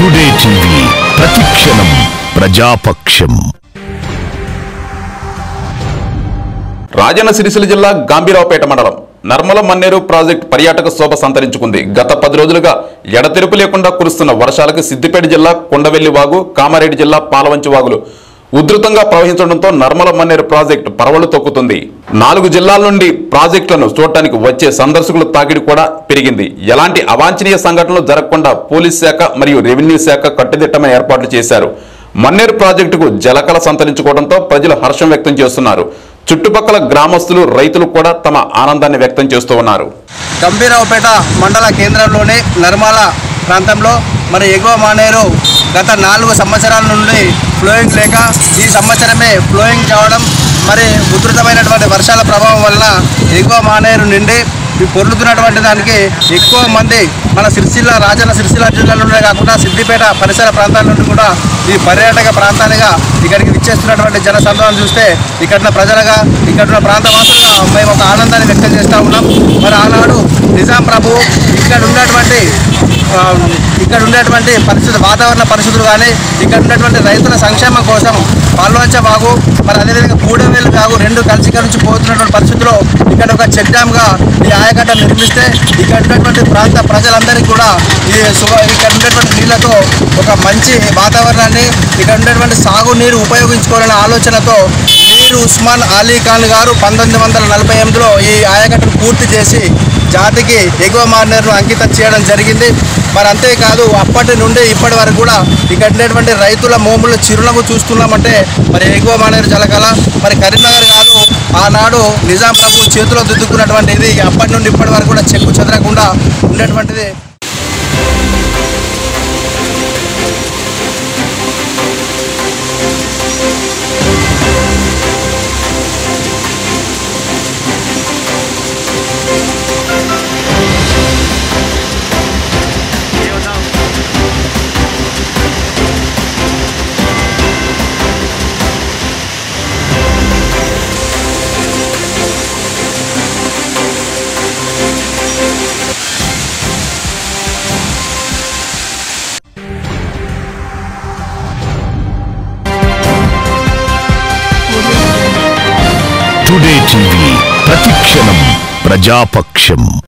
today TV ప్రతిక్షణం ప్రజాపక్షం రాజన్న సిరిసిల్ల జిల్లా గాంభీరావుపేట మండలం నర్మల మన్నేరు ప్రాజెక్టు పర్యాటక శోభ సంతరించుకుంది గత పది రోజులుగా ఎడతెరుపు లేకుండా కురుస్తున్న వర్షాలకు సిద్దిపేట జిల్లా కొండవెల్లి వాగు కామారెడ్డి జిల్లా పాలవంచి వాగులు ఉధృతంగా ప్రవహించడంతో నర్మల మన్నేరు ప్రాజెక్టు పరవళ్లు తొక్కుతుంది నాలుగు జిల్లాల నుండి ప్రాజెక్టులను చూడటానికి వచ్చే సందర్శకుల తాకిడి కూడా పెరిగింది ఎలాంటి అవాంఛనీయ సంఘటనలు జరగకుండా పోలీస్ శాఖ మరియు రెవెన్యూ శాఖ కట్టుదిట్టమైన ఏర్పాట్లు చేశారు మన్నేరు ప్రాజెక్టుకు జలకళ సంతరించుకోవడంతో ప్రజలు హర్షం వ్యక్తం చేస్తున్నారు చుట్టుపక్కల గ్రామస్తులు రైతులు కూడా తమ ఆనందాన్ని వ్యక్తం చేస్తూ ఉన్నారు గంభీరావుపేట మండల కేంద్రంలోని నర్మాల ప్రాంతంలో మరి ఎగువ మానేరు గత నాలుగు సంవత్సరాల నుండి ఫ్లోయింగ్ లేక ఈ సంవత్సరమే ఫ్లోయింగ్ కావడం మరి ఉధృతమైనటువంటి వర్షాల ప్రభావం వలన ఎగువ మానేరు నిండి ఈ పొర్లుతున్నటువంటి దానికి ఎక్కువ మంది మన సిరిసిల్ల రాజన్న సిరిసిల్ల జిల్లా నుండే కాకుండా సిద్దిపేట పరిసర ప్రాంతాల నుండి కూడా ఈ పర్యాటక ప్రాంతాలుగా ఇక్కడికి విచ్చేస్తున్నటువంటి జన సందోహం చూస్తే ఇక్కడ ఉన్న ప్రజలుగా ఇక్కడ ఉన్న ప్రాంత వాసులుగా మేము ఒక ఆనందాన్ని వ్యక్తం చేస్తూ ఉన్నాం మరి ఆనాడు నిజాం ప్రభు ఇక్కడ ఉన్నటువంటి ఆ, ఇక్కడ ఉండేటువంటి పరిస్థితి వాతావరణ పరిస్థితులు కానీ ఇక్కడ ఉన్నటువంటి రైతుల సంక్షేమం కోసం పాల్వంచ బాగు మరి అదేవిధంగా కూడవేలు బాగు రెండు కలిసి కలిసి పోతున్నటువంటి పరిస్థితుల్లో ఇక్కడ ఒక చెక్ డ్యామ్గా ఈ ఆయకట్ట నిర్మిస్తే ఇక్కడ ఉన్నటువంటి ప్రాంత ప్రజలందరికీ కూడా ఈ శుభ ఇక్కడ ఉన్నటువంటి నీళ్లతో ఒక మంచి వాతావరణాన్ని ఇక్కడ ఉన్నటువంటి సాగునీరు ఉపయోగించుకోవాలనే ఆలోచనతో మీర్ ఉస్మాన్ అలీ ఖాన్ గారు పంతొమ్మిది వందల నలభై ఎనిమిదిలో ఈ ఆయకట్టును పూర్తి చేసి జాతికి ఎగువ మారినర్ను అంకితం చేయడం జరిగింది మరి అంతేకాదు అప్పటి నుండి ఇప్పటి వరకు కూడా ఇక్కడ ఉండేటువంటి రైతుల మోములు చిరునవ్వు చూస్తున్నామంటే మరి ఎగువ మానేరు జలకళ మరి కరీంనగర్ కాదు ఆనాడు నిజాం ప్రభు చేతిలో దిద్దుకున్నటువంటి ఇది అప్పటి నుండి ఇప్పటి వరకు కూడా చెక్కు చెదరకుండా ఉండేటువంటిది టుడే టీవీ ప్రతిక్షణం ప్రజాపక్షం